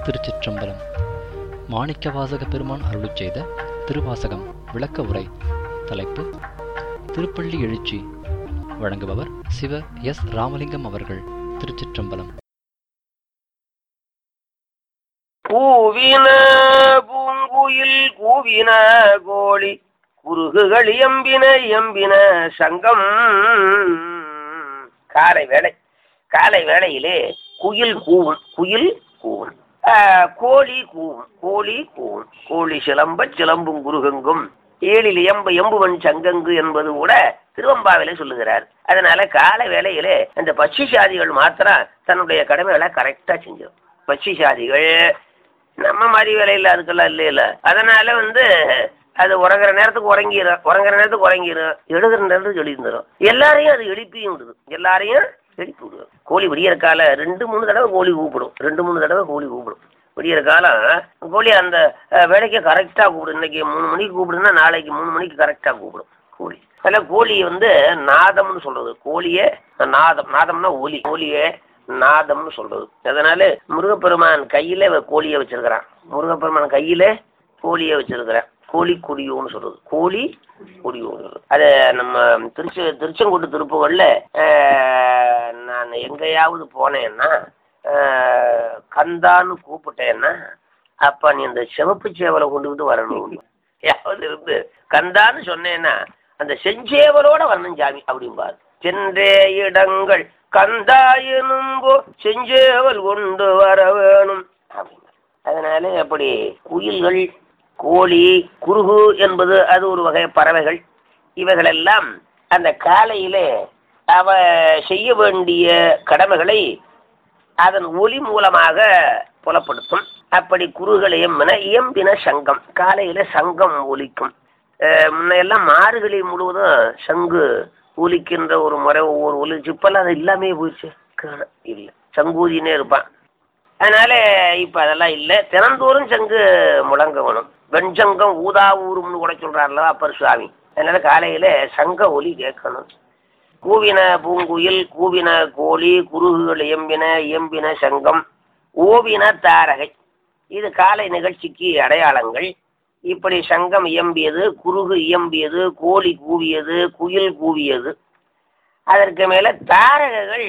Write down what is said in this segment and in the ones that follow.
திருச்சிற்றம்பலம் மாணிக்கவாசக பெருமான் அருளிச் செய்த திருவாசகம் விளக்க உரை தலைப்பு திருப்பள்ளி எழுச்சி வழங்குபவர் சிவ எஸ் ராமலிங்கம் அவர்கள் திருச்சிற்றம்பலம் கூவின பூங்குயில் கூவின கோழி குறுகுகள் எம்பின எம்பின சங்கம் காலை வேளை காலை வேளையிலே குயில் கூவும் குயில் கூவும் ஆ, கோழி கூவும் கோழி கூவும் கோழி சிலம்ப சிலம்பும் குருகங்கும் ஏழில் எம்பு எம்புவன் சங்கங்கு என்பது கூட திருவம்பாவிலே சொல்லுகிறார் அதனால காலை வேளையிலே அந்த பட்சி சாதிகள் மாத்திரம் தன்னுடைய கடமைகளை கரெக்டா செஞ்சிடும் பட்சி சாதிகள் நம்ம மாதிரி வேலையில் அதுக்கெல்லாம் இல்லை இல்லை அதனால வந்து அது உறங்குற நேரத்துக்கு உறங்கிடும் உறங்குற நேரத்துக்கு உறங்கிடும் எழுதுற நேரத்துக்கு எழுந்துடும் எல்லாரையும் அது எழுப்பியும் விடுது எல்லாரையும் எழுப்பி விடுது கோழி விடியற கால ரெண்டு மூணு தடவை கோழி கூப்பிடும் ரெண்டு மூணு தடவை கோழி கூப்பிடும் விடியற காலம் கோழி அந்த அஹ், வேலைக்கு கரெக்டாக கூப்பிடும் இன்னைக்கு மூணு மணிக்கு கூப்பிடுன்னா நாளைக்கு மூணு மணிக்கு கரெக்டாக கூப்பிடும் கோழி அதில் கோழி வந்து நாதம்னு சொல்றது கோழியே நாதம் நாதம்னா ஒலி கோழியே நாதம்னு சொல்றது அதனால முருகப்பெருமான் கையில இவன் கோழியை வச்சிருக்கிறான் முருகப்பெருமான் கையில கோழியை வச்சிருக்கிறான் கோழி கொடியோன்னு சொல்றது கோழி கொடியோன்னு சொல்றது அது நம்ம திருச்சி திருச்செங்கோட்டு திருப்புகள்ல ஆஹ், நான் எங்கேயாவது போனேன்னா ஆஹ், கந்தான்னு கூப்பிட்டேன்னா அப்ப நீ இந்த சிவப்பு சேவலை கொண்டுகிட்டு வரணும் யாவது இருந்து கந்தான்னு சொன்னேன்னா அந்த செஞ்சேவலோட வரணும் சாமி அப்படிம்பாரு சென்றே இடங்கள் கந்தாயினும் போ செஞ்சேவல் கொண்டு வர வேணும் அப்படின்னு அதனால அப்படி குயில்கள் கோழி குருகு என்பது அது ஒரு வகை பறவைகள் இவைகளெல்லாம் அந்த காலையிலே அவ செய்ய வேண்டிய கடமைகளை அதன் ஒளி மூலமாக புலப்படுத்தும் அப்படி குறுகளை எம்பின இயம்பின சங்கம் காலையில சங்கம் ஒலிக்கும் அஹ் முன்னையெல்லாம் மாறுகளி முழுவதும் சங்கு ஒலிக்கின்ற ஒரு முறை ஒவ்வொரு ஒலிச்சு இப்பெல்லாம் அது இல்லாமே போயிடுச்சு காணோம். இல்லை சங்கூதினே இருப்பான் அதனால இப்ப அதெல்லாம் இல்லை தினந்தோறும் சங்கு முழங்க வேணும் வெண்சங்கம் ஊதா ஊரும்னு கூட சொல்றாருல அப்பர் சுவாமி அதனால காலையில சங்க ஒலி கேட்கணும் கூவின பூங்குயில் கூவின கோழி குருகுகள் இயம்பின இயம்பின சங்கம் ஓவின தாரகை இது காலை நிகழ்ச்சிக்கு அடையாளங்கள் இப்படி சங்கம் இயம்பியது குருகு இயம்பியது கோழி கூவியது குயில் கூவியது அதற்கு மேல தாரகைகள்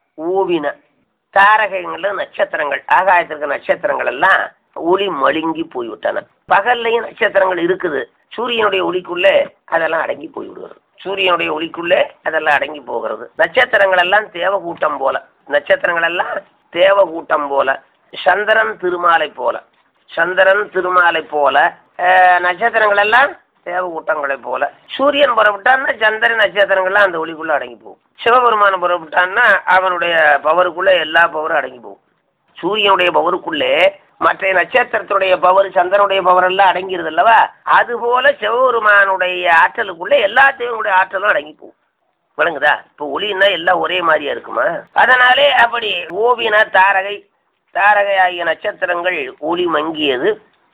ஊவின தாரகைகள் நட்சத்திரங்கள் ஆகாயத்திற்கு நட்சத்திரங்கள் எல்லாம் ஒளி மழுங்கி போய்விட்டன பகல்லையும் நட்சத்திரங்கள் இருக்குது சூரியனுடைய ஒளிக்குள்ளே அதெல்லாம் அடங்கி போய்விடுகிறது சூரியனுடைய ஒளிக்குள்ளே அதெல்லாம் அடங்கி போகிறது நட்சத்திரங்கள் எல்லாம் தேவகூட்டம் போல நட்சத்திரங்கள் எல்லாம் தேவகூட்டம் போல சந்திரன் திருமாலை போல சந்திரன் திருமாலை போல அஹ், நட்சத்திரங்கள் எல்லாம் தேவகூட்டங்களை போல சூரியன் புறப்பட்டான்னா சந்திரன் நட்சத்திரங்கள்லாம் அந்த ஒளிக்குள்ள அடங்கி போகும் சிவபெருமான் புறப்பட்டான்னா அவனுடைய பவருக்குள்ள எல்லா பவரும் அடங்கி போகும் சூரியனுடைய பவருக்குள்ளே மற்ற நட்சத்திரத்துடைய பவர் சந்திரனுடைய பவர் எல்லாம் அடங்கிருது அல்லவா அதுபோல சிவபெருமானுடைய ஆற்றலுக்குள்ள எல்லாத்தையும் ஆற்றலும் அடங்கி போகும் விளங்குதா இப்போ ஒளின்னா எல்லாம் ஒரே மாதிரியா இருக்குமா அதனாலே அப்படி ஓவின தாரகை தாரகை ஆகிய நட்சத்திரங்கள் ஒளி மங்கியது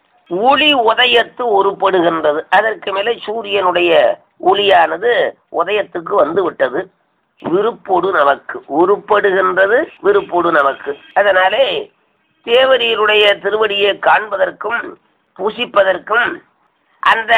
ஒளி உதயத்து ஒருப்படுகின்றது அதற்கு மேலே சூரியனுடைய ஒளியானது உதயத்துக்கு வந்து விட்டது விருப்பொடு நமக்கு உருப்படுகின்றது விருப்பொடு நமக்கு அதனாலே தேவரீருடைய திருவடியை காண்பதற்கும் பூசிப்பதற்கும் அந்த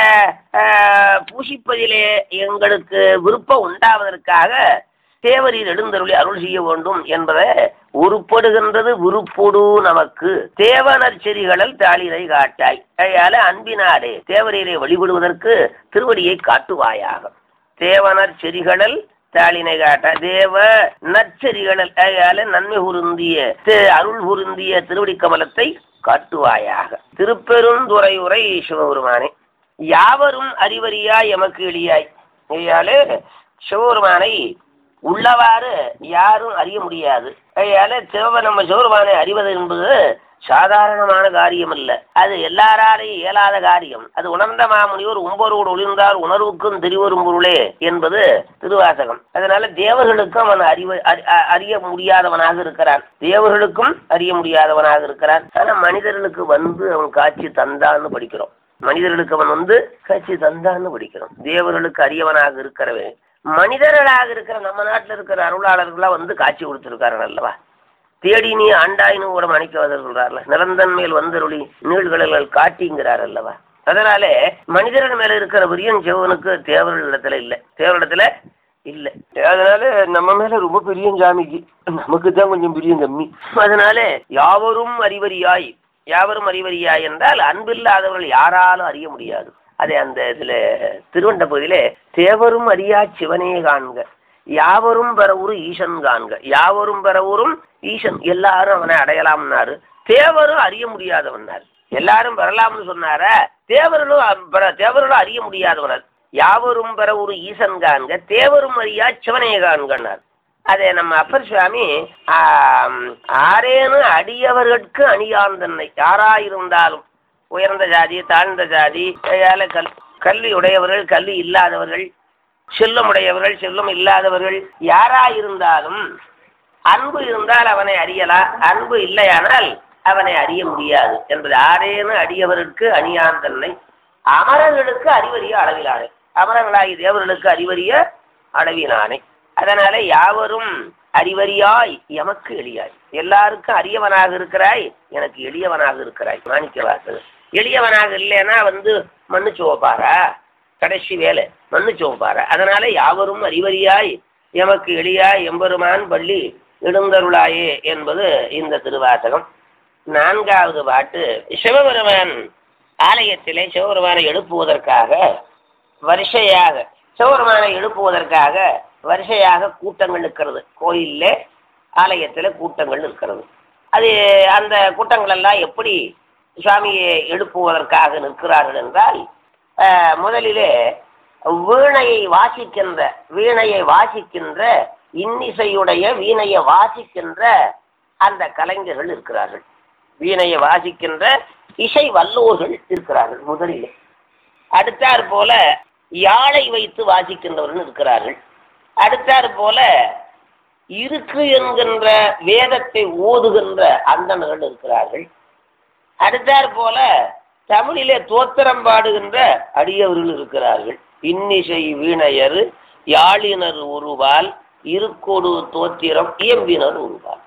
அஹ், பூசிப்பதிலே எங்களுக்கு விருப்பம் உண்டாவதற்காக தேவரீர் எழுந்தருளி அருள் செய்ய வேண்டும் என்பதை உருப்படுகின்றது விருப்பொடு நமக்கு தேவனர் செறிகளல் தாளிரை காட்டாய் அதையால அன்பினாலே தேவரீரை வழிபடுவதற்கு திருவடியை காட்டுவாயாக தேவனர் செறிகளல் தாளினை காட்ட தேவ நற்செறிகளல் அதையால நன்மை புருந்திய தே- அருள் புருந்திய திருவடி கமலத்தை காட்டுவாயாக திருப்பெருந்துறை உரை சிவபெருமானே யாவரும் அறிவறியாய் எமக்கு எளியாய் ஐயாலே சிவபெருமானை உள்ளவாறு யாரும் அறிய முடியாது ஐயால சிவப நம்ம சிவபெருமானை அறிவது என்பது சாதாரணமான காரியம் அல்ல அது எல்லாராலையும் இயலாத காரியம் அது உணர்ந்த மாமுனிவர் உம்பரோடு ஒளிர்ந்தார் உணர்வுக்கும் தெரிவரும் பொருளே என்பது திருவாசகம் அதனால தேவர்களுக்கும் அவன் அறிவ அறி- அ- அறிய முடியாதவனாக இருக்கிறான் தேவர்களுக்கும் அறிய முடியாதவனாக இருக்கிறான் ஆனா மனிதர்களுக்கு வந்து அவன் காட்சி தந்தான்னு படிக்கிறோம் மனிதர்களுக்கு அவன் வந்து காட்சி தந்தான்னு படிக்கிறோம் தேவர்களுக்கு அறியவனாக இருக்கிறவன் மனிதர்களாக இருக்கிற நம்ம நாட்டில் இருக்கிற அருளாளர்களா வந்து காட்சி கொடுத்துருக்காரு அல்லவா தேடி நீ ஆண்டாயினும் கூட மணிக்கவாதர் சொல்றாருல நிரந்தன் மேல் வந்தருளி நீள்களில் காட்டிங்கிறார் அல்லவா அதனாலே மனிதர்கள் மேல இருக்கிற பிரியம் சிவனுக்கு தேவர்கள் இடத்துல இல்ல தேவரிடத்துல இல்ல அதனால நம்ம மேல ரொம்ப பெரிய ஜாமிக்கு நமக்கு தான் கொஞ்சம் பிரியம் கம்மி அதனால யாவரும் அறிவறியாய் யாவரும் அறிவறியாய் என்றால் அன்பில்லாதவர்கள் யாராலும் அறிய முடியாது அதே அந்த இதுல திருவண்ட பகுதியிலே தேவரும் அறியா சிவனே காண்க யாவரும் பெறவுரு ஈசன் காண்க யாவரும் பெறவுரும் ஈசன் எல்லாரும் அவனை அடையலாம்னாரு தேவரும் அறிய முடியாதவன்னார் எல்லாரும் பெறலாம்னு சொன்னார தேவர்களும் அ- பெற- தேவர்களும் அறிய முடியாதவனர் யாவரும் பெற ஒரு ஈசன் காண்க தேவரும் அறியா சிவனே காண்கன்னார் அதே நம்ம அப்பர் சுவாமி ஆம், ஆரேனு அடியவர்களுக்கு அணியான் தன்னை யாராயிருந்தாலும் உயர்ந்த ஜாதி தாழ்ந்த ஜாதி ஏழை கல் கல்வி உடையவர்கள் கல்வி இல்லாதவர்கள் செல்லம் உடையவர்கள் செல்லம் இல்லாதவர்கள் யாராயிருந்தாலும் அன்பு இருந்தால் அவனை அறியலாம் அன்பு இல்லையானால் அவனை அறிய முடியாது என்பது ஆரேனு அடியவருக்கு அணியான் தன்னை அமரர்களுக்கு அறிவறிய அளவிலானே அமரர்களாகி தேவர்களுக்கு அறிவறிய அளவிலானே அதனால யாவரும் அறிவறியாய் எமக்கு எளியாய் எல்லாருக்கும் அரியவனாக இருக்கிறாய் எனக்கு எளியவனாக இருக்கிறாய் மாணிக்க வாசகர் எளியவனாக இல்லைன்னா வந்து மண்ணு சுவப்பாரா கடைசி வேலை மண்ணு சுவப்பாரா அதனால யாவரும் அறிவறியாய் எமக்கு எளியாய் எம்பெருமான் பள்ளி எழுந்தருளாயே என்பது இந்த திருவாசகம் நான்காவது பாட்டு சிவபெருமான் ஆலயத்திலே சிவபெருமானை எழுப்புவதற்காக வரிசையாக சிவபெருமானை எழுப்புவதற்காக வரிசையாக கூட்டங்கள் இருக்கிறது கோயில்ல ஆலயத்தில் கூட்டங்கள் இருக்கிறது அது அந்த கூட்டங்கள் எல்லாம் எப்படி சுவாமியை எழுப்புவதற்காக நிற்கிறார்கள் என்றால் அஹ், முதலிலே வீணையை வாசிக்கின்ற வீணையை வாசிக்கின்ற இன்னிசையுடைய வீணையை வாசிக்கின்ற அந்த கலைஞர்கள் இருக்கிறார்கள் வீணையை வாசிக்கின்ற இசை வல்லோர்கள் இருக்கிறார்கள் முதலிலே அடுத்தாற் போல யாழை வைத்து வாசிக்கின்றவர்கள் இருக்கிறார்கள் அடுத்தாற் போல இருக்கு என்கின்ற வேதத்தை ஓதுகின்ற அந்தணர்கள் இருக்கிறார்கள் அடுத்தாற் போல தமிழிலே தோத்திரம் பாடுகின்ற அடியவர்கள் இருக்கிறார்கள் இன்னிசை வீணையர் யாழினர் உருவால் இருக்கொடு தோத்திரம் இயம்பினர் உருவால்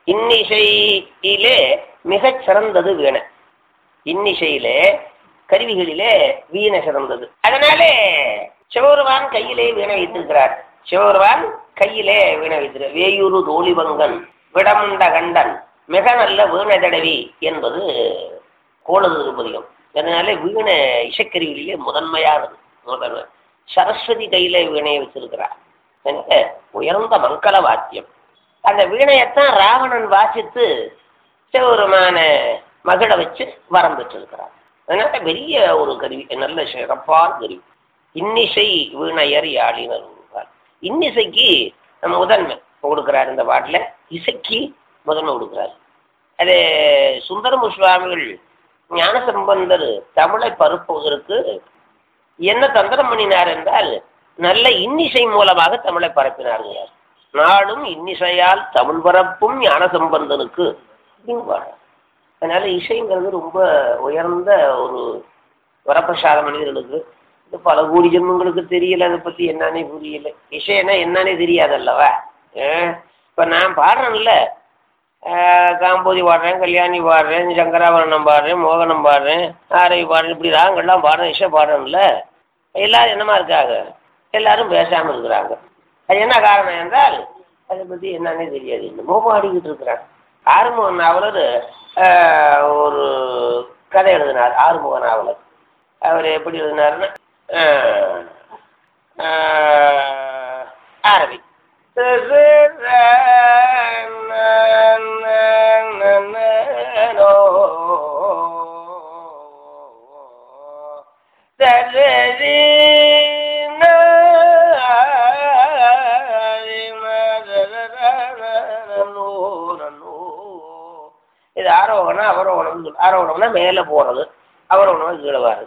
இன்னிசையிலே மிகச் சிறந்தது வீணை இன்னிசையிலே கருவிகளிலே வீணை சிறந்தது அதனாலே சிவபெருமான் கையிலே வீணை வைத்திருக்கிறார் சிவபெருமான் கையிலே வீணை வைத்திருக்கிறார் வேயூரு தோழிபங்கன் விடமுண்ட கண்டன் மிக நல்ல வீணை தடவி என்பது கோளது திருப்பதிகம் அதனால வீணை இசைக்கருவிகளிலே முதன்மையானது முதன்மை சரஸ்வதி கையிலே வீணையை வச்சிருக்கிறார் எனவே உயர்ந்த மங்கள வாத்தியம் அந்த வீணையத்தான் ராவணன் வாசித்து சிவபெருமான மகிழ வச்சு வரம் பெற்றிருக்கிறார் அதனால பெரிய ஒரு கருவி நல்ல சிறப்பான கருவி இன்னிசை வீணையர் யாழினர் உருவார் இன்னிசைக்கு முதன்மை கொடுக்கிறார் இந்த பாட்டில் இசைக்கு முதன்மை கொடுக்கிறார் அது சுந்தரமு சுவாமிகள் ஞானசம்பந்தர் தமிழை பரப்புவதற்கு என்ன தந்திரம் பண்ணினார் என்றால் நல்ல இன்னிசை மூலமாக தமிழை பரப்பினார்கள் நாடும் இன்னிசையால் தமிழ் பரப்பும் ஞானசம்பந்தனுக்கு அப்படின்னு பாடுறார். அதனால இசைங்கிறது ரொம்ப உயர்ந்த ஒரு வரப்பிரசாத மனிதர்களுக்கு இது பல கோடி ஜென்மங்களுக்கு தெரியல அதை பத்தி என்னன்னே புரியல இசைன்னா என்னன்னே தெரியாது அல்லவா இப்ப நான் பாடுறேன்ல ஆஹ் காம்போதி பாடுறேன் கல்யாணி பாடுறேன் சங்கராபரணம் பாடுறேன் மோகனம் பாடுறேன் ஆரவி பாடுறேன் இப்படி ராங்கெல்லாம் பாடுறேன் இசை பாடுறேன்ல எல்லாரும் என்னமா இருக்காங்க எல்லாரும் பேசாம இருக்கிறாங்க அது என்ன காரணம் என்றால் அதை பத்தி என்னன்னே தெரியாது என்னமோ பாடிக்கிட்டு இருக்கிறாங்க ஆறுமுக நாவலர் ஆஹ், ஒரு கதை எழுதினார் ஆறுமுக நாவலர் அவர் எப்படி எழுதினாருன்னா ஆஹ், ஆஹ், ஆரவி இது ஆரோகணம் அவரோகணம் சொல்லு ஆரோகணம்னா மேலே போகிறது அவரோகணம் கீழே வர்றது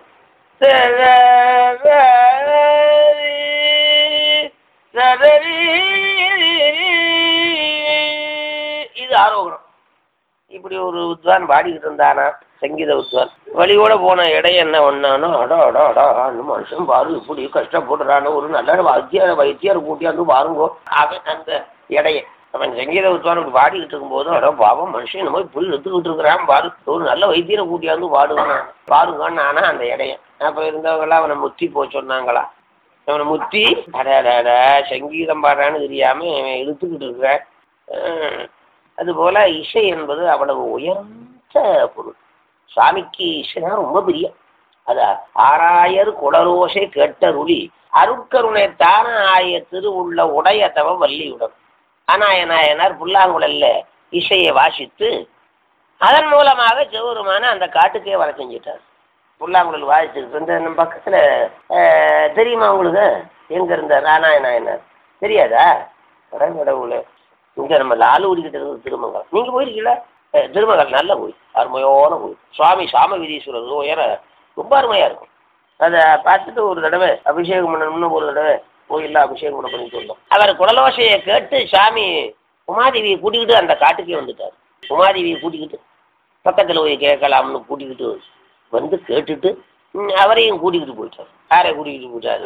இது ஆரோகணம் இப்படி ஒரு வித்வான் பாடிக்கிட்டு இருந்தானா சங்கீத வித்வான் வழியோட போன இடம் என்ன ஒன்னானோ அடா அடா அடா அந்த மனுஷன் பாரு இப்படி கஷ்டப்படுறான்னு ஒரு நல்ல வைத்தியார வைத்தியார் கூட்டியாந்து பாருங்கோ அவன் அந்த இடைய அவன் சங்கீத உத்வானம் இப்படி பாடிக்கிட்டு இருக்கும்போது அட பாவம் மனுஷன் இந்த மாதிரி புல் எடுத்துக்கிட்டு இருக்கிறான் பாரு ஒரு நல்ல வைத்தியரை கூட்டியாந்து பாடுவான் பாருங்கன்னு ஆனா அந்த இடையம் அப்ப இருந்தவங்களாம் அவனை முத்தி போக சொன்னாங்களா அவனை முத்தி அட சங்கீதம் பாடுறான்னு தெரியாம இவன் இழுத்துக்கிட்டு இருக்கிறான் அஹ், அதுபோல இசை என்பது அவ்வளவு உயர்ந்த பொருள் சுவாமிக்கு இசைனா ரொம்ப பிரியம் அத ஆராயர் குடரோசை கேட்டருளி அருட்கருணை தான ஆய திருவுள்ள உடைய தவ வள்ளியுடன் அநாயனாயனார் புல்லாங்குழல்ல இசையை வாசித்து அதன் மூலமாக சிவபெருமான அந்த காட்டுக்கே வர செஞ்சிட்டார் புல்லாங்குழல் வாசிச்சிருக்கு இந்த நம்ம பக்கத்துல அஹ், தெரியுமா உங்களுக்கு எங்க இருந்தார் ராநாயனாயனார் தெரியாதா கடவுளே இங்க நம்ம லாலூரி கிட்ட இருந்து திருமங்கலம் நீங்க போயிருக்கீங்களா அஹ், திருமங்கலம் நல்ல கோயில் அருமையான கோயில் சுவாமி சாம வீதீஸ்வரர் உயர ரொம்ப அருமையா இருக்கும் அதை பார்த்துட்டு ஒரு தடவை அபிஷேகம் பண்ணணும்னு ஒரு தடவை கோயில்ல அபிஷேகம் பண்ண பண்ணிட்டு வந்தோம் அவர் குடலோசையை கேட்டு சாமி உமாதேவியை கூட்டிக்கிட்டு அந்த காட்டுக்கே வந்துட்டார் உமாதேவியை கூட்டிக்கிட்டு பக்கத்துல போய் கேட்கலாம்னு கூட்டிக்கிட்டு வந்து கேட்டுட்டு ம், அவரையும் கூட்டிக்கிட்டு போயிட்டார் யாரை கூட்டிக்கிட்டு போயிட்டாரு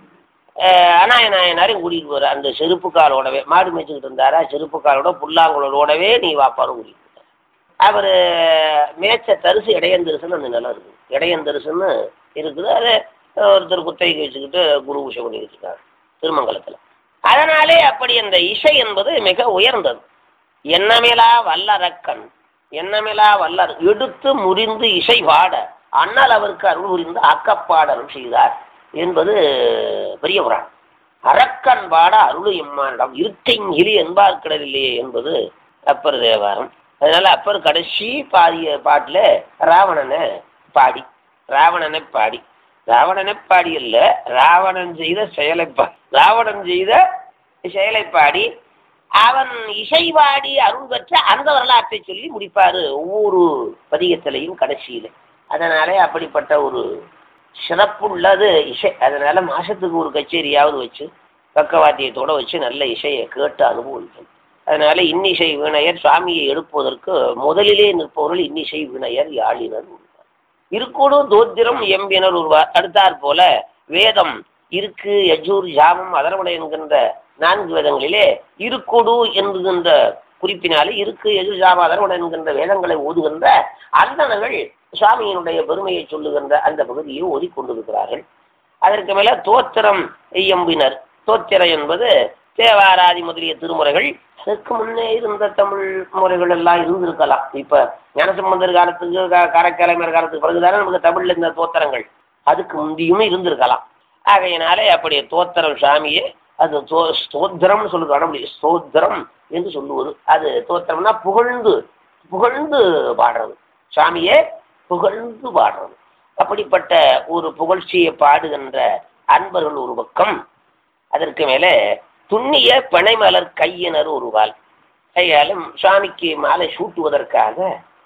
அஹ், அநாயநாயனாரையும் கூட்டிகிட்டு போறார் அந்த செருப்பு காலோடவே மாடு மேய்ச்சிக்கிட்டு இருந்தாரா செருப்பு காலோட புல்லாங்குழலோடவே நீ வாப்பாரும் கூட்டிகிட்டு போயிட்டார் அவர் மேய்ச்ச தரிசு இடையந்தரிசுன்னு அந்த நிலம் இருக்குது இடையந்தரிசுன்னு இருக்குது அதை ஒருத்தர் குத்தகைக்கு வச்சுக்கிட்டு குரு பூஷை பண்ணிக்கிட்டு இருக்காரு திருமங்கலத்தில் அதனாலே அப்படி அந்த இசை என்பது மிக உயர்ந்தது எண்ணமிலா வல்லரக்கன் எண்ணமிலா வல்லர் எடுத்து முறிந்து இசை பாட அண்ணல் அவருக்கு அருள் புரிந்து ஆக்கப்பாடலும் செய்தார் என்பது பெரிய புராணம் அரக்கன் பாட அருள் எம்மானிடம் இருக்கைங்கிலி என்பார் கடலிலே என்பது அப்பர் தேவாரம் அதனால அப்பர் கடைசி பாடிய பாட்டுல ராவணனை பாடி ராவணனை பாடி ராவணனை பாடி இல்ல ராவணன் செய்த செயலை பா ராவணன் செய்த செயலை பாடி அவன் இசை பாடி அருள் பெற்ற அந்த வரலாற்றை சொல்லி முடிப்பாரு ஒவ்வொரு பதிகத்திலையும் கடைசியில அதனாலே அப்படிப்பட்ட ஒரு சிறப்புள்ளது இசை அதனால மாசத்துக்கு ஒரு கச்சேரியாவது வச்சு பக்கவாத்தியத்தோட வச்சு நல்ல இசையை கேட்டு அனுபவிக்கும் அதனால இன்னிசை வீணையர் சுவாமியை எழுப்புவதற்கு முதலிலே நிற்பவர்கள் இன்னிசை வீணையர் யாழினர் உருவார் இருக்கோடு தோத்திரம் எம்பினர் உருவார் அடுத்தாற் போல வேதம் இருக்கு யஜூர் ஜாமம் அதரவடை என்கின்ற நான்கு வேதங்களிலே இருக்குடு என்கின்ற குறிப்பினாலே இருக்கு எதிர் ஜாம அதரவடை என்கின்ற வேதங்களை ஓதுகின்ற அந்தணர்கள் சுவாமியினுடைய பெருமையை சொல்லுகின்ற அந்த பகுதியை ஓதிக்கொண்டிருக்கிறார்கள் அதற்கு மேல தோத்திரம் எம்பினர் தோத்திரம் என்பது தேவாராதி முதலிய திருமுறைகள் அதற்கு முன்னே இருந்த தமிழ் முறைகள் எல்லாம் இருந்திருக்கலாம் இப்ப ஞானசம்பந்தர் காலத்துக்கு கா- காரைக்காலமர் காலத்துக்கு பிறகுதானே நமக்கு தமிழ்ல இந்த தோத்திரங்கள் அதுக்கு முந்தியும் இருந்திருக்கலாம் ஆகையினாலே அப்படி தோத்திரம் சாமியே அது தோ- ஸ்தோத்திரம்னு சொல்லுது வடமொழி ஸ்தோத்திரம் என்று சொல்லுவது அது தோத்திரம்னா புகழ்ந்து புகழ்ந்து பாடுறது சாமியே புகழ்ந்து பாடுறது அப்படிப்பட்ட ஒரு புகழ்ச்சியை பாடுகின்ற அன்பர்கள் ஒரு பக்கம் அதற்கு மேலே துண்ணிய பிணைமலர் கையினர் ஒருவாள் கையாலும் சுவாமிக்கு மாலை சூட்டுவதற்காக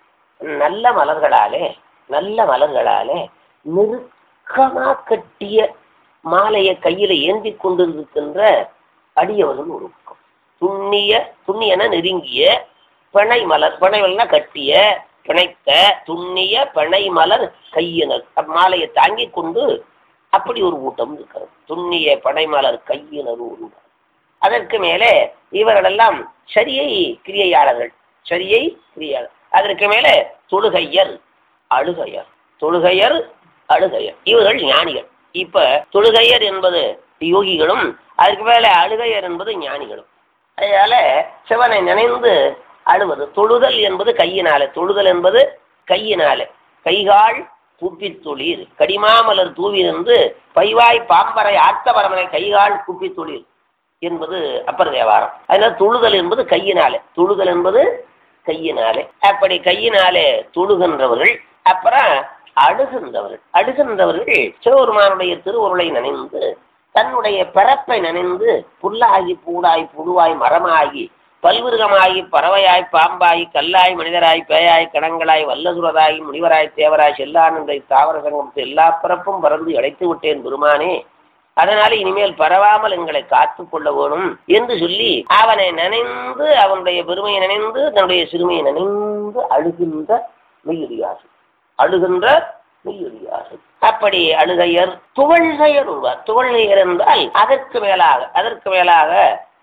நல்ல மலர்களாலே நல்ல மலர்களாலே நெருக்கமா கட்டிய மாலையை கையில ஏந்தி கொண்டிருக்கின்ற அடியவர்கள் ஒரு பக்கம் துண்ணிய துண்ணியன நெருங்கிய பிணை மலர் பிணை மலர்னா கட்டிய பிணைத்த துண்ணிய பிணை மலர் கையினர் மாலையை தாங்கி கொண்டு அப்படி ஒரு கூட்டம் இருக்கிறது துண்ணிய பனைமலர் கையினர் ஒரு அதற்கு மேலே இவர்களெல்லாம் சரியை கிரியையாளர்கள் சரியை கிரியாளர் அதற்கு மேலே தொழுகையர் அழுகையர் தொழுகையர் அழுகையர் இவர்கள் ஞானிகள் இப்ப தொழுகையர் என்பது யோகிகளும் அதுக்கு மேலே அழுகையர் என்பது ஞானிகளும் அதனால சிவனை நினைந்து அழுவது தொழுதல் என்பது கையினாலே தொழுதல் என்பது கையினாலே கைகால் குப்பித் தொழில் கடிமாமலர் தூவிருந்து பைவாய் பாம்பரை ஆர்த்தவரமனை கைகால் குப்பித் தொழில் என்பது அப்பர் தேவாரம் அதனால தொழுதல் என்பது கையினாலே தொழுதல் என்பது கையினாலே அப்படி கையினாலே தொழுகின்றவர்கள் அப்புறம் அழுகின்றவர்கள் அழுகின்றவர்கள் சிவபெருமானுடைய திருவுருளை நினைந்து தன்னுடைய பிறப்பை நினைந்து புல்லாகி பூடாய் புழுவாய் மரமாகி பல்விருகமாகி பறவையாய் பாம்பாய் கல்லாய் மனிதராய் பேயாய் கடங்களாய் வல்லசுரதாய் முனிவராய் தேவராய் செல்லானந்த தாவர சங்கமத்து எல்லா பிறப்பும் பறந்து அடைத்து விட்டேன் பெருமானே அதனால இனிமேல் பரவாமல் எங்களை காத்து கொள்ள வேணும் என்று சொல்லி அவனை நினைந்து அவனுடைய பெருமையை நினைந்து தன்னுடைய சிறுமையை நினைந்து அழுகின்ற மெய்யுரியாசு அழுகின்ற மெய்யுரியாசு அப்படி அழுகையர் துவழ்கையர் உருவார் துவழ்கையர் என்றால் அதற்கு மேலாக அதற்கு மேலாக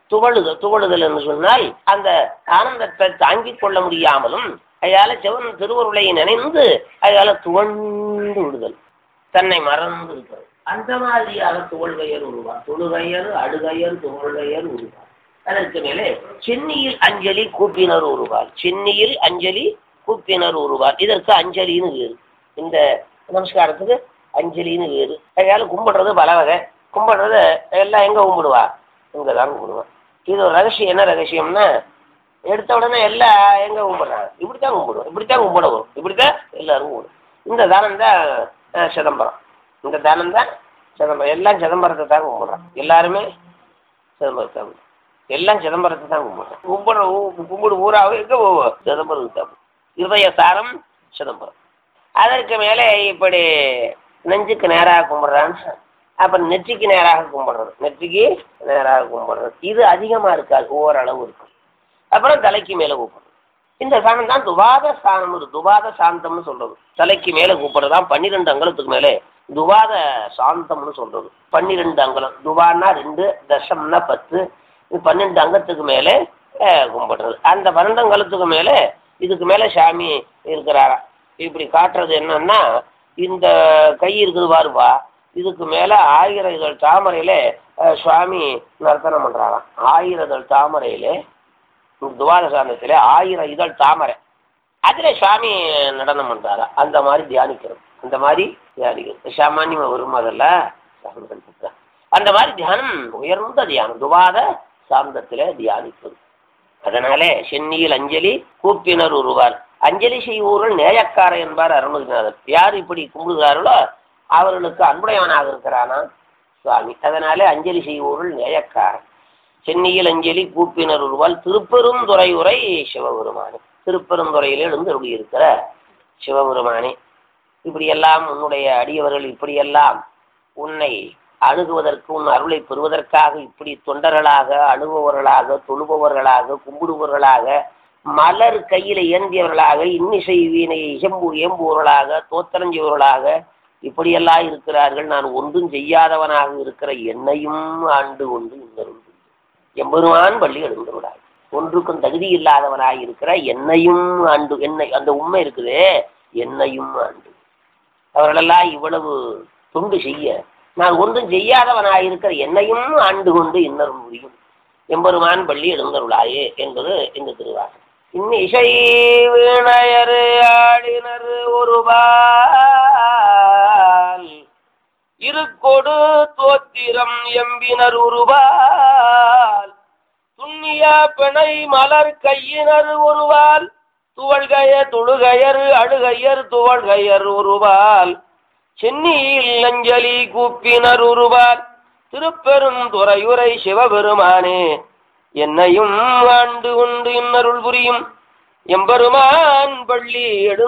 துவழுதல் துவழுதல் என்று சொன்னால் அந்த ஆனந்தத்தை தாங்கிக் கொள்ள முடியாமலும் அயால சிவன் திருவருளை நினைந்து அயால துவண்டு விடுதல் தன்னை மறந்து இருக்கிறது அந்த மாதிரியாக துவள்கையர் உருவா தொழுகையர் அடுகையர் துவள்கையர் உருவா அதற்கு மேலே சென்னியில் அஞ்சலி கூப்பினர் உருவார் சென்னியில் அஞ்சலி கூப்பினர் உருவார் இதற்கு அஞ்சலின்னு வேறு இந்த நமஸ்காரத்துக்கு அஞ்சலின்னு வேறு அதனால கும்பிடுறது பல வகை கும்பிடுறது எல்லாம் எங்க கும்பிடுவா இங்க தான் கும்பிடுவா இது ஒரு ரகசியம் என்ன ரகசியம்னா எடுத்த உடனே எல்லாம் எங்க கும்பிடுறாங்க இப்படித்தான் கும்பிடுவோம் இப்படித்தான் கும்பிடுவோம் இப்படித்தான் எல்லாரும் கும்பிடுவோம் இந்த தானம் தான் அஹ், சிதம்பரம் இந்த தானம் தான் சிதம்பரம் எல்லாம் சிதம்பரத்தை தான் கும்பிடுறான் எல்லாருமே சிதம்பரத்தை தான் கும்பிடுறான். எல்லாம் சிதம்பரத்தை தான் கும்பிடுறோம் கும்பிடுற ஊ- கும்பிடு ஊராக எங்க போவோம் சிதம்பரத்துக்கு தான் இருதய சாரம் சிதம்பரம் அதற்கு மேலே இப்படி நெஞ்சுக்கு நேராக கும்பிடுறான்னு அப்புறம் நெற்றிக்கு நேராக கும்பிடுறது நெற்றிக்கு நேராக கும்பிடுறது இது அதிகமா இருக்காது ஓரளவு இருக்கும் அப்புறம் தலைக்கு மேல கூப்பிடுறது இந்த சாணம் தான் துவாத சாணம் ஒரு துவாத சாந்தம்னு சொல்றது தலைக்கு மேல கூப்பிடுறது தான் பன்னிரெண்டு அங்கலத்துக்கு மேலே துவாத சாந்தம்னு சொல்றது பன்னிரெண்டு அங்கலம் துவான்னா ரெண்டு தசம்னா பத்து இது பன்னெண்டு அங்கத்துக்கு மேலே அஹ், கும்பிடுறது அந்த பன்னெண்டு அங்கலத்துக்கு மேலே இதுக்கு மேலே சாமி இருக்கிறாரா இப்படி காட்டுறது என்னன்னா இந்த கை இருக்குது பாருப்பா இதுக்கு மேல ஆயிரம் இதழ் தாமரையில அஹ், சுவாமி நர்த்தனம் பண்றாராம் ஆயிரம் இதழ் தாமரையில துவாத சாந்தத்திலே ஆயிரம் இதழ் தாமரை அதுல சுவாமி நடனம் பண்றாரா அந்த மாதிரி தியானிக்கிறோம் அந்த மாதிரி தியானிக்கிறோம் சாமானியமா வரும் அதெல்லாம் சாமி கண்டிப்பாக. அந்த மாதிரி தியானம் உயர்ந்த தியானம் துவாத சாந்தத்திலே தியானிப்பது அதனாலே சென்னியில் அஞ்சலி கூப்பினர் உருவார் அஞ்சலி செய்வோர்கள் நேயக்கார என்பார் அருணகிரிநாதர் யார் இப்படி கும்பிடுகிறார்களோ அவர்களுக்கு அன்புடையவனாக இருக்கிறானா சுவாமி அதனாலே அஞ்சலி செய்வோர்கள் நேயக்காரன் சென்னியில் அஞ்சலி கூப்பினர் உருவால் திருப்பெருந்துறை உரை சிவபெருமானே திருப்பெருந்துறையிலே எழுந்து இருக்கிற சிவபெருமானே இப்படியெல்லாம் உன்னுடைய அடியவர்கள் இப்படியெல்லாம் உன்னை அணுகுவதற்கு உன் அருளை பெறுவதற்காக இப்படி தொண்டர்களாக அணுகுபவர்களாக தொழுபவர்களாக கும்பிடுபவர்களாக மலர் கையில ஏந்தியவர்களாக இன்னிசை வீணை இசம்பு ஏம்புவர்களாக தோத்திரஞ்செய்வர்களாக இப்படியெல்லாம் இருக்கிறார்கள் நான் ஒன்றும் செய்யாதவனாக இருக்கிற என்னையும் ஆண்டு கொண்டு இன்னொரு எம்பெருமான் பள்ளி எழுந்துள்ளார் ஒன்றுக்கும் தகுதி இல்லாதவனாய் இருக்கிற என்னையும் ஆண்டு என்னை அந்த உண்மை இருக்குதே என்னையும் ஆண்டு அவர்களெல்லாம் இவ்வளவு தொண்டு செய்ய நான் ஒன்றும் செய்யாதவனாய் இருக்கிற என்னையும் ஆண்டு கொண்டு இன்னரும் முடியும் எம்பெருமான் பள்ளி எழுந்தருளாயே என்பது இந்த திருவாசகம் இன்னிசை வீணையரு ஆடினர் ஒருபால் இருக்கொடு தோத்திரம் எம்பினர் உருவால் துண்ணிய பிணை மலர் கையினர் ஒருவால் துவள்கைய துழுகையர் அழுகையர் துவள்கையர் ஒருவால் சென்னியில் அஞ்சலி கூப்பினர் உருவால் திருப்பெருந்துறையுரை சிவபெருமானே என்னையும் ஆண்டு கொண்டு இன்னருள் புரியும் எம்பெருமான் பள்ளி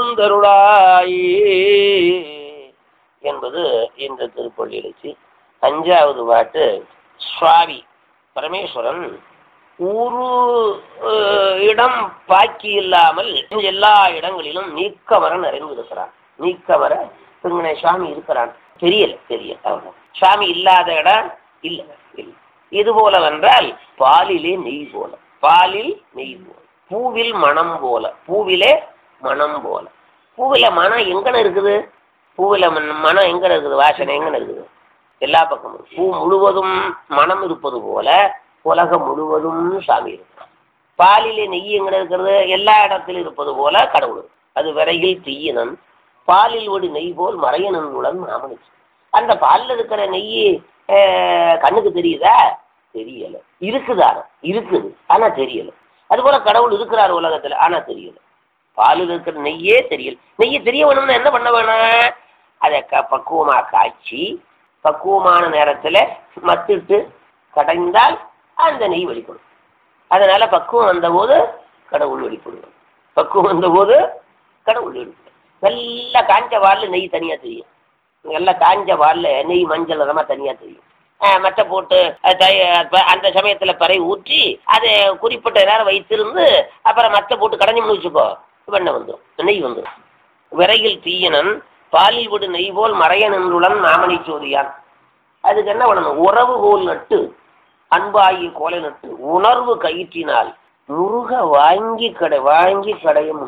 எழுந்தருளாயே என்பது இந்த திருப்பள்ளி எழுச்சி அஞ்சாவது பாட்டு சுவாமி பரமேஸ்வரன் ஒரு அஹ், இடம் பாக்கி இல்லாமல் எல்லா இடங்களிலும் நீக்கமர நிறைந்திருக்கிறான் நீக்கமர திருமண சுவாமி இருக்கிறான் தெரியல தெரியல அவ்வளவு சுவாமி இல்லாத இடம் இல்ல இல்ல இது போல வென்றால் பாலிலே நெய் போல பாலில் நெய் போல பூவில் மனம் போல பூவிலே மனம் போல பூவில மனம் எங்கன இருக்குது பூவில் மன- மனம் எங்க இருக்குது வாசனை எங்க இருக்குது எல்லா பக்கமும் பூ முழுவதும் மனம் இருப்பது போல உலகம் முழுவதும் சாமி இருக்கிறான் பாலிலே நெய் எங்க இருக்கிறது எல்லா இடத்திலும் இருப்பது போல கடவுள் இருக்கு. அது விரையில் தீயினன் பாலில் ஒரு நெய் போல் மறையனனுடன் மாமனிச்சு அந்த பாலில் இருக்கிற நெய் அஹ், கண்ணுக்கு தெரியுதா தெரியல இருக்குதான இருக்குது ஆனா தெரியல அதுபோல கடவுள் இருக்கிறார் உலகத்துல ஆனா தெரியல பாலில் இருக்கிற நெய்யே தெரியல நெய்யை தெரிய வேணும்னா என்ன பண்ண வேணும் அதை க பக்குவமா காய்ச்சி பக்குவமான நேரத்துல மத்திட்டு கடைந்தால் அந்த நெய் வெளிப்படும் அதனால பக்குவம் வந்தபோது கடவுள் வெளிப்படுவார் பக்குவம் வந்தபோது கடவுள் வெளிப்படும் நல்லா காஞ்ச பால்ல நெய் தனியா தெரியும் நல்லா காஞ்ச பால்ல நெய் மஞ்சள் நிறமா தனியா தெரியும் அஹ் மட்டை போட்டு அது தை- அப்ப அந்த சமயத்துல பறை ஊற்றி அதை குறிப்பிட்ட நேரம் வைத்திருந்து அப்புறம் மட்டை போட்டு கடைஞ்சு வச்சுக்கோ வெண்ணெய் வந்துடும் நெய் வந்துடும் விரையில் தீயனன் பாலில் விடு நெய் போல் மறைய நின்றுடன் மாமணி சோதியான் அதுக்கு என்ன பண்ணணும் உறவு போல் நட்டு அன்பாகி கோலை நட்டு உணர்வு கயிற்றினால் முருக வாங்கி கடை வாங்கி கடையும்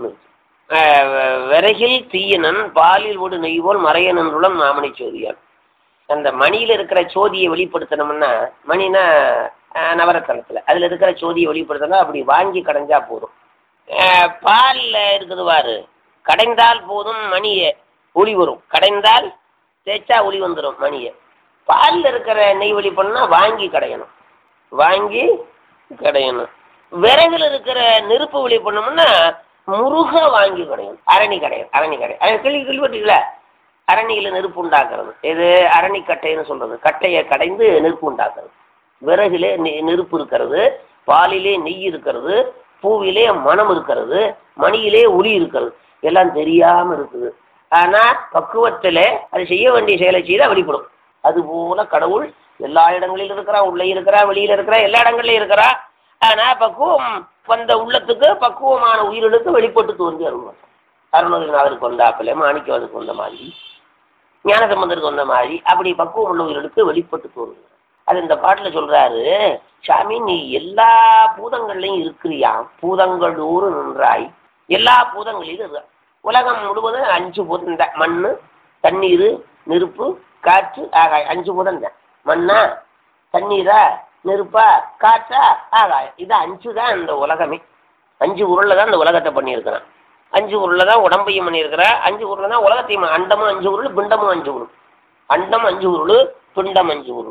விறகில் தீயனன் பாலில் விடு நெய்வோல் மறையனன்றுடன் மாமணி சோதியான் அந்த மணியில இருக்கிற சோதியை வெளிப்படுத்தணும்னா மணினா அஹ், நவரத்தனத்துல அதுல இருக்கிற சோதியை வெளிப்படுத்தணும் அப்படி வாங்கி கடைஞ்சா போதும் அஹ், பால்ல இருக்குது பாரு கடைந்தால் போதும் மணியை ஒளி வரும் கடைந்தால் தேய்ச்சா ஒளி வந்துடும் மணியை பால்ல இருக்கிற நெய் வெளிப்படணும்னா வாங்கி கடையணும் வாங்கி கடையணும் விறகுல இருக்கிற நெருப்பு வெளிப்படணும்னா முருக வாங்கி கடையணும் அரணி கடையணும் அரணி கடையும் அது கேள்வி கேள்விப்பட்டீங்களா அரணியில நெருப்பு உண்டாக்குறது இது அரணிக்கட்டைன்னு சொல்றது கட்டையை கடைந்து நெருப்பு உண்டாக்குறது விறகிலே நெ- நெருப்பு இருக்கிறது பாலிலே நெய் இருக்கிறது பூவிலே மனம் இருக்கிறது மணியிலே ஒளி இருக்கிறது எல்லாம் தெரியாம இருக்குது ஆனா பக்குவத்திலே அது செய்ய வேண்டிய செயலை செய்தால் வெளிப்படும் அதுபோல கடவுள் எல்லா இடங்களிலும் இருக்கிறா உள்ளே இருக்கிறா வெளியில இருக்கிறா எல்லா இடங்கள்லயும் இருக்கிறா ஆனா பக்குவம் வந்த உள்ளத்துக்கு பக்குவமான உயிரினுக்கு வெளிப்பட்டு தோன்றி அருள்வார் அருணகிரிநாதருக்கு வந்தாப்பிலே மாணிக்கவாதுக்கு வந்த மாதிரி ஞானசம்பந்தருக்கு வந்த மாதிரி அப்படி பக்குவம் உள்ள உயிரினுக்கு வெளிப்பட்டு தோன்றுகிறது அது இந்த பாட்டுல சொல்றாரு சாமி நீ எல்லா பூதங்கள்லையும் இருக்கிறியாம் பூதங்களூர் நின்றாய் எல்லா பூதங்களிலும் இருக்க உலகம் முழுவதும் அஞ்சு பூதம் தான் மண்ணு தண்ணீர் நெருப்பு காற்று ஆகாயம் அஞ்சு பூதம் தான் மண்ணா தண்ணீரா நெருப்பா காற்றா ஆகாயம் இது அஞ்சு தான் இந்த உலகமே அஞ்சு உருள்ல தான் இந்த உலகத்தை பண்ணியிருக்கிறான் அஞ்சு உருள்ல தான் உடம்பையும் பண்ணியிருக்கிறா அஞ்சு உருள்ல தான் உலகத்தையும் பண்ணி- அண்டமும் அஞ்சு உருள் பிண்டமும் அஞ்சு உருள் அண்டம் அஞ்சு உருள் பிண்டம் அஞ்சு உருள்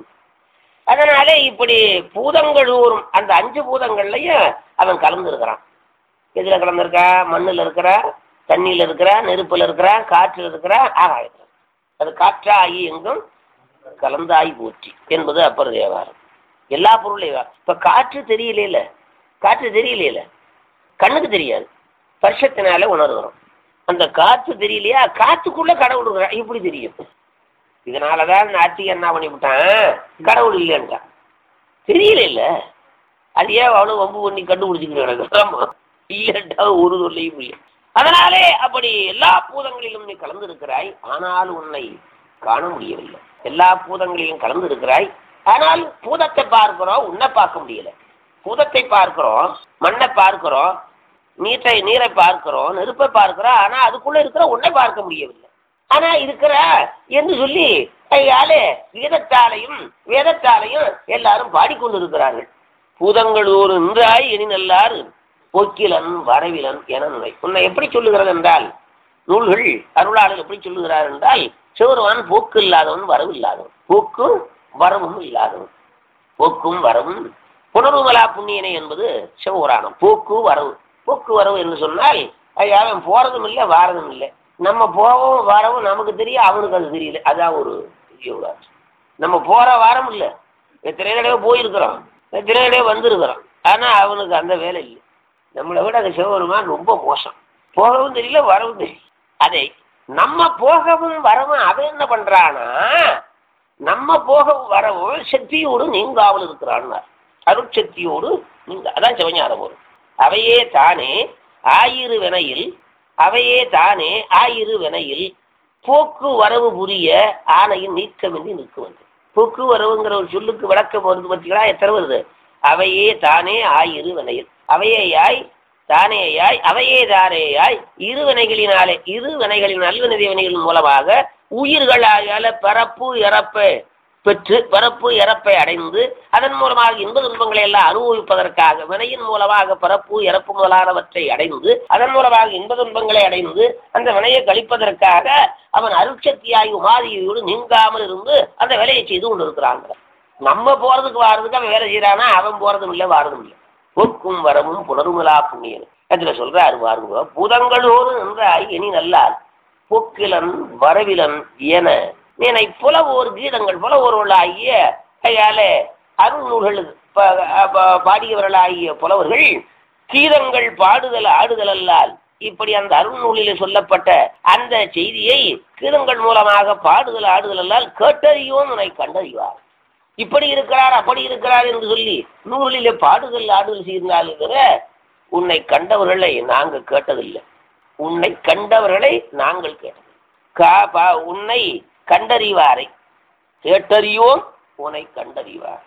அதனால இப்படி பூதங்கள் ஊறும் அந்த அஞ்சு பூதங்கள்லயும் அவன் கலந்துருக்கிறான் எதுல கலந்துருக்கா மண்ணுல இருக்கிறா தண்ணியில இருக்கிறா நெருப்புல இருக்கிறா காற்றுல இருக்கிறா ஆகாயத்துல அது காற்றாகி எங்கும் கலந்தாய் போற்றி என்பது அப்பர் தேவாரம் எல்லா பொருளையும் இப்ப காற்று தெரியல காற்று தெரியல கண்ணுக்கு தெரியாது ஸ்பர்ஷத்தினால உணர்கிறோம் அந்த காற்று தெரியலையா காத்துக்குள்ள கடவுள் இருக்கிறான் இப்படி தெரியும் இதனாலதான் நாட்டியம் என்ன பண்ணிவிட்டான் கடவுள் இல்லைன்றான் தெரியல இல்ல அது ஏன் அவ்வளவு வம்பு பண்ணி கண்டுபிடிச்சுக்கிறாங்க ஆமா இல்லைன்றா ஒரு சொல்லையும் இல்லை அதனாலே அப்படி எல்லா பூதங்களிலும் நீ கலந்திருக்கிறாய் ஆனால் உன்னை காண முடியவில்லை எல்லா பூதங்களிலும் கலந்திருக்கிறாய் ஆனால் பூதத்தை பார்க்கிறோம் உன்னை பார்க்க முடியல பூதத்தை பார்க்கிறோம் மண்ணை பார்க்கிறோம் நீரை நீரை பார்க்கிறோம் நெருப்பை பார்க்கிறோம் ஆனா அதுக்குள்ள இருக்கிற உன்னை பார்க்க முடியவில்லை ஆனா இருக்கிற என்று சொல்லி கையாலே வேதத்தாலையும் வேதத்தாலையும் எல்லாரும் பாடிக்கொண்டிருக்கிறார்கள் பூதங்கள் ஒரு நின்றாய் இனி நல்லாறு போக்கிலன் வரவிலன் என நினை உன்னை எப்படி சொல்லுகிறது என்றால் நூல்கள் அருளாளர் எப்படி சொல்லுகிறார் என்றால் சிவருவான் போக்கு இல்லாதவன் வரவு இல்லாதவன் போக்கும் வரவும் இல்லாதவன் போக்கும் வரவும் புனருமலா புண்ணியனை என்பது சிவபுராணம் போக்கு வரவு போக்கு வரவு என்று சொன்னால் ஐயா, அவன் போறதும் இல்லை வாரதும் இல்லை நம்ம போகவும் வரவும் நமக்கு தெரியும் அவனுக்கு அது தெரியல அதான் ஒரு ஜீவராஜ் நம்ம போற வாரம் இல்லை எத்தனை தடவை போயிருக்கிறோம் எத்தனை தடவை வந்திருக்கிறோம் ஆனா அவனுக்கு அந்த வேலை இல்லை நம்மளை விட அந்த சிவபெருமான் ரொம்ப மோசம் போகவும் தெரியல வரவும் தெரியல அதை நம்ம போகவும் வரவும் அவன் என்ன பண்றானா நம்ம போகவும் வரவும் சக்தியோடு நீங்காமல் இருக்கிறான்னார் அருட்சக்தியோடு நீங்க அதான் சிவஞானம் வரும் அவையே தானே ஆயிரு வினையில் அவையே தானே ஆயிரு வினையில் போக்கு வரவு புரிய ஆணையின் நீக்கமின்றி நிற்குவது போக்கு வரவுங்கிற ஒரு சொல்லுக்கு விளக்கம் வருது பார்த்தீங்களா எத்தனை வருது அவையே தானே ஆயிரு வினையில் அவையேயாய் தானேயாய் அவையே தானேயாய் இரு வினைகளினாலே இரு வினைகளின் நல்வினை வினைகளின் மூலமாக உயிர்களால பரப்பு இறப்பை பெற்று பரப்பு இறப்பை அடைந்து அதன் மூலமாக இன்ப துன்பங்களை எல்லாம் அனுபவிப்பதற்காக வினையின் மூலமாக பரப்பு இறப்பு முதலானவற்றை அடைந்து அதன் மூலமாக இன்ப துன்பங்களை அடைந்து அந்த வினையை கழிப்பதற்காக அவன் அருட்சக்தியாகி உமாதியோடு நீங்காமல் இருந்து அந்த வேலையை செய்து கொண்டிருக்கிறாங்க நம்ம போறதுக்கு வாரதுக்கு அவன் வேலை செய்யறானா அவன் போறதும் இல்லை வாரதும் இல்லை போக்கும் வரமும் புனருமலா புண்ணியன் அதுல சொல்றாரு பாருங்க பூதங்களோடு நின்றாய் இனி நல்லால் போக்கிலன் வரவிலன் என நீனை புலவோர் கீதங்கள் புலவோர்களாகிய கையாலே அருள் நூல்களுக்கு ப- ப- பாடியவர்களாகிய புலவர்கள் கீதங்கள் பாடுதல் ஆடுதல் அல்லால் இப்படி அந்த அருள் நூலிலே சொல்லப்பட்ட அந்த செய்தியை கீதங்கள் மூலமாக பாடுதல் ஆடுதல் அல்லால் கேட்டறியோம் உன்னை கண்டறிவார் இப்படி இருக்கிறார் அப்படி இருக்கிறார் என்று சொல்லி நூலிலே பாடுதல் ஆடுதல் செய்தாலுங்கிற உன்னை கண்டவர்களை நாங்கள் கேட்டதில்லை உன்னை கண்டவர்களை நாங்கள் கேட்டது கா பா உன்னை கண்டறிவாரை கேட்டறியோம் உன்னை கண்டறிவார்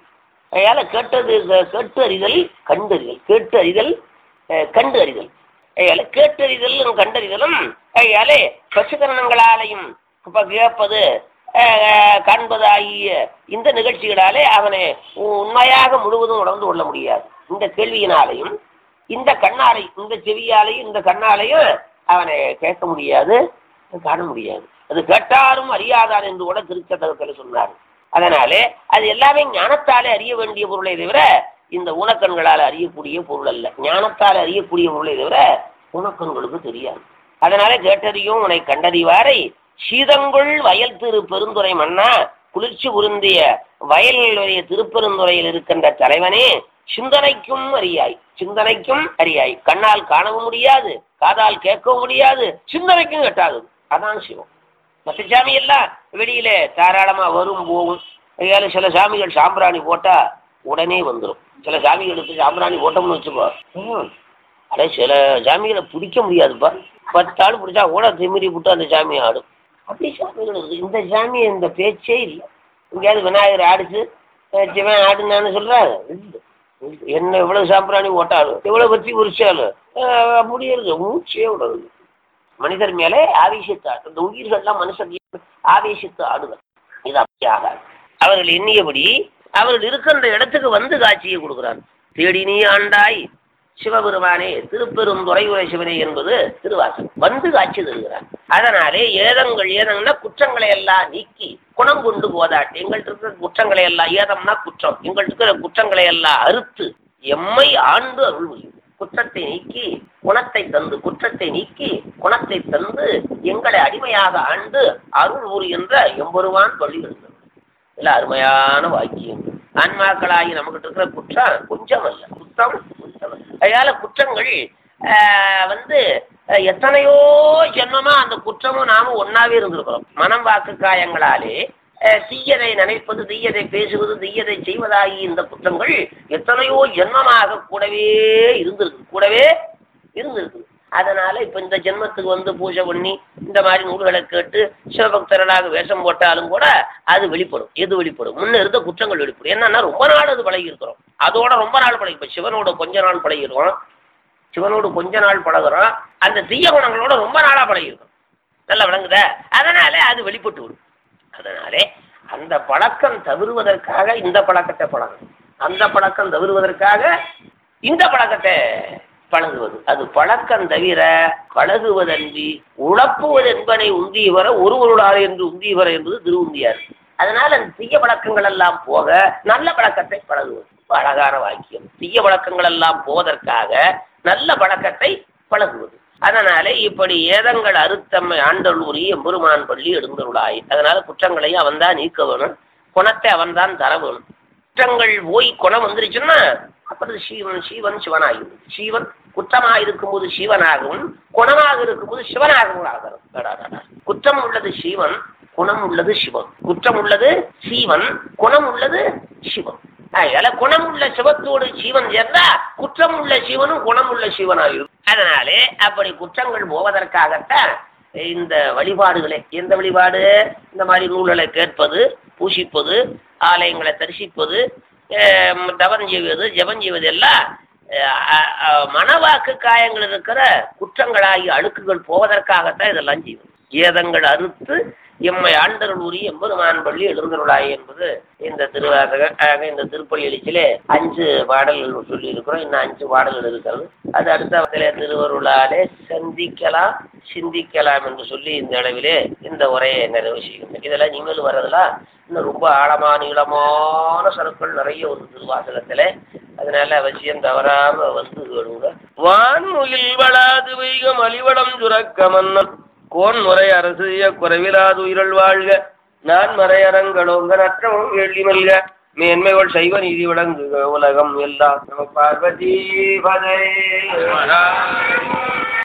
அதனால கேட்டது கேட்டு அறிதல் கண்டறிதல் கேட்டு அறிதல் அஹ், கண்டு அறிதல் அதனால கேட்டறிதலும் கண்டறிதலும் அதனால பசுகரணங்களாலையும் இப்ப கேட்பது அஹ், காண்பது ஆகிய இந்த நிகழ்ச்சிகளாலே அவனை உண்மையாக முழுவதும் உணர்ந்து கொள்ள முடியாது இந்த கேள்வியினாலையும் இந்த கண்ணாலை இந்த செவியாலையும் இந்த கண்ணாலையும் அவனை கேட்க முடியாது காண முடியாது அது கேட்டாலும் அறியாதார் என்று கூட திருச்சதகத்தில் சொன்னார் அதனாலே அது எல்லாமே ஞானத்தாலே அறிய வேண்டிய பொருளை தவிர இந்த ஊனக்கண்களால் அறியக்கூடிய பொருள் அல்ல ஞானத்தால் அறியக்கூடிய பொருளை தவிர ஊனக்கண்களுக்கு தெரியாது அதனால கேட்டறியும் உன்னை கண்டறிவாரை சீதங்குள் வயல் திரு பெருந்துறை மன்னா குளிர்ச்சி உருந்திய வயல்களுடைய திருப்பெருந்துறையில் இருக்கின்ற தலைவனே சிந்தனைக்கும் அறியாய் சிந்தனைக்கும் அறியாய் கண்ணால் காணவும் முடியாது காதால் கேட்கவும் முடியாது சிந்தனைக்கும் எட்டாது அதான் சிவம் மற்ற சாமி எல்லாம் வெளியில தாராளமா வரும் போகும் அதனால சில சாமிகள் சாம்பிராணி போட்டா உடனே வந்துடும் சில சாமிகளுக்கு சாம்பிராணி போட்டோம்னு வச்சுக்கோ ம். அட சில சாமிகளை பிடிக்க முடியாதுப்பா பத்தாள் பிடிச்சா கூட திமிரி விட்டு அந்த சாமி ஆடும் அப்படி சாமிகள் இருக்கு இந்த சாமி இந்த பேச்சே இல்லை எங்கேயாவது விநாயகர் ஆடிச்சு அஹ் சிவன் ஆடுனான்னு சொல்றாரு இல்லை. என்ன எவ்வளவு சாம்பிராணி போட்டாலும் எவ்வளவு பற்றி குறிச்சாலும் அஹ் அப்படியே இருக்கு மூச்சே விடுறது மனிதர் மேலே ஆவேசித்து ஆடு இந்த உயிர்கள்லாம் மனுஷன் ஆவேசித்து ஆடுகள் இது அப்படி ஆகாது அவர்கள் எண்ணியபடி அவர்கள் இருக்கின்ற இடத்துக்கு வந்து காட்சியை கொடுக்கிறார் தேடி நீ ஆண்டாய் சிவபெருமானே திருப்பெரும் துறையுரை சிவனே என்பது திருவாசகம் வந்து காட்சி தருகிறார் அதனாலே ஏதங்கள் ஏதம்னா குற்றங்களை எல்லாம் நீக்கி குணம் கொண்டு போதாட்டு எங்கள்கிட்ட இருக்கிற குற்றங்களை எல்லாம் ஏதம்னா குற்றம் எங்கள்கிட்ட இருக்கிற குற்றங்களை எல்லாம் அறுத்து எம்மை ஆண்டு அருள் புரியும் குற்றத்தை நீக்கி குணத்தை தந்து குற்றத்தை நீக்கி குணத்தை தந்து எங்களை அடிமையாக ஆண்டு அருள் புரிகின்ற எம்பெருவான் வழி இருந்தது இல்ல அருமையான வாக்கியம் ஆன்மாக்களாகி நமக்கிட்ட இருக்கிற குற்றம் கொஞ்சம் அல்ல குற்றம் கொஞ்சம் அல்ல அதனால குற்றங்கள் ஆஹ், வந்து அஹ், எத்தனையோ ஜென்மமா அந்த குற்றமும் நாமும் ஒன்னாவே இருந்திருக்கிறோம் மனம் வாக்கு காயங்களாலே அஹ், தீயதை நினைப்பது தீயதை பேசுவது தீயதை செய்வதாகி இந்த குற்றங்கள் எத்தனையோ ஜென்மமாக கூடவே இருந்திருக்கு கூடவே இருந்திருக்கு அதனால இப்ப இந்த ஜென்மத்துக்கு வந்து பூஜை பண்ணி இந்த மாதிரி நூல்களை கேட்டு சிவபக்தர்களாக வேஷம் போட்டாலும் கூட அது வெளிப்படும் எது வெளிப்படும் முன்ன இருந்த குற்றங்கள் வெளிப்படும் என்னன்னா ரொம்ப நாள் அது பழகி இருக்கிறோம் அதோட ரொம்ப நாள் பழகி இப்ப சிவனோட கொஞ்ச நாள் பழகிருக்கோம் சிவனோடு கொஞ்ச நாள் பழகுறோம் அந்த தீய குணங்களோட ரொம்ப நாளா பழகிருக்கோம் நல்லா விளங்குதா அதனால அது வெளிப்பட்டு விடும் அதனாலே அந்த பழக்கம் தவிர்வதற்காக இந்த பழக்கத்தை பழகணும் அந்த பழக்கம் தவிர்வதற்காக இந்த பழக்கத்தை பழகுவது அது பழக்கம் தவிர பழகுவதன்றி உழப்புவது என்பனை உந்தியவர ஒருவருடார் என்று உந்தியவர என்பது திருவுந்தியார் அதனால அந்த தீய பழக்கங்கள் எல்லாம் போக நல்ல பழக்கத்தை பழகுவது ரொம்ப அழகான வாக்கியம் தீய பழக்கங்கள் எல்லாம் போவதற்காக நல்ல பழக்கத்தை பழகுவது அதனாலே இப்படி ஏதங்கள் அறுத்தம்மை ஆண்டல் உரி எம்பெருமான் பள்ளி எழுந்தருளாய் அதனால குற்றங்களையும் அவன்தான் நீக்க வேணும் குணத்தை அவன்தான் தர வேணும் குற்றங்கள் போய் குணம் வந்துருச்சுன்னா அப்புறம் சீவன் சீவன் சிவனாகும் சீவன் குற்றமாக இருக்கும்போது சீவனாகவும் குணமாக இருக்கும்போது சிவனாகவும் ஆகிறது அடாடாடா. குற்றம் உள்ளது சீவன் குணம் உள்ளது சிவன் குற்றம் உள்ளது சீவன் குணம் உள்ளது சிவன் அதனால குணம் உள்ள சிவத்தோடு சீவன் சேர்ந்தா குற்றம் உள்ள சிவனும் குணம் உள்ள சிவனாகும் அதனாலே அப்படி குற்றங்கள் போவதற்காகத்தான் இந்த வழிபாடுகளே எந்த வழிபாடு இந்த மாதிரி நூல்களை கேட்பது பூசிப்பது ஆலயங்களை தரிசிப்பது அஹ் தவம் செய்வது ஜெபம் செய்வது எல்லாம் அஹ் அஹ் மனவாக்கு காயங்கள் இருக்கிற குற்றங்களாகி அழுக்குகள் போவதற்காகத்தான் இதெல்லாம் செய்வது ஏதங்கள் அறுத்து எம்மை ஆண்டருள் உரி எம்பெருமான் பள்ளி எழுந்தருளாய் என்பது இந்த திருவாசக ஆக இந்த திருப்பள்ளி எழுச்சியிலே அஞ்சு பாடல்கள் சொல்லி இருக்கிறோம் இன்னும் அஞ்சு பாடல்கள் இருக்கிறது அது அடுத்த வகையில திருவருளாலே சந்திக்கலாம் சிந்திக்கலாம் என்று சொல்லி இந்த அளவிலே இந்த உரையை நிறைவு செய்கின்றேன் இதெல்லாம் இனிமேல் வர்றதெல்லாம் இன்னும் ரொம்ப ஆழமான நீளமான சருக்கள் நிறைய ஒரு திருவாசகத்துல அதனால அவசியம் தவறாம வந்து கேளுங்க வான்முகில் வளாது வைகம் அலிவடம் சுரக்க மன்னன் கோன் முறை அரசு குறைவிலாது உயிரல் வாழ்க நான் மறையரங்களோங்க நற்றமும் எள்ளி மல்க மேன்மைகள் சைவ நீதி விளங்குக உலகம் எல்லாம் நம பார்வதி பதே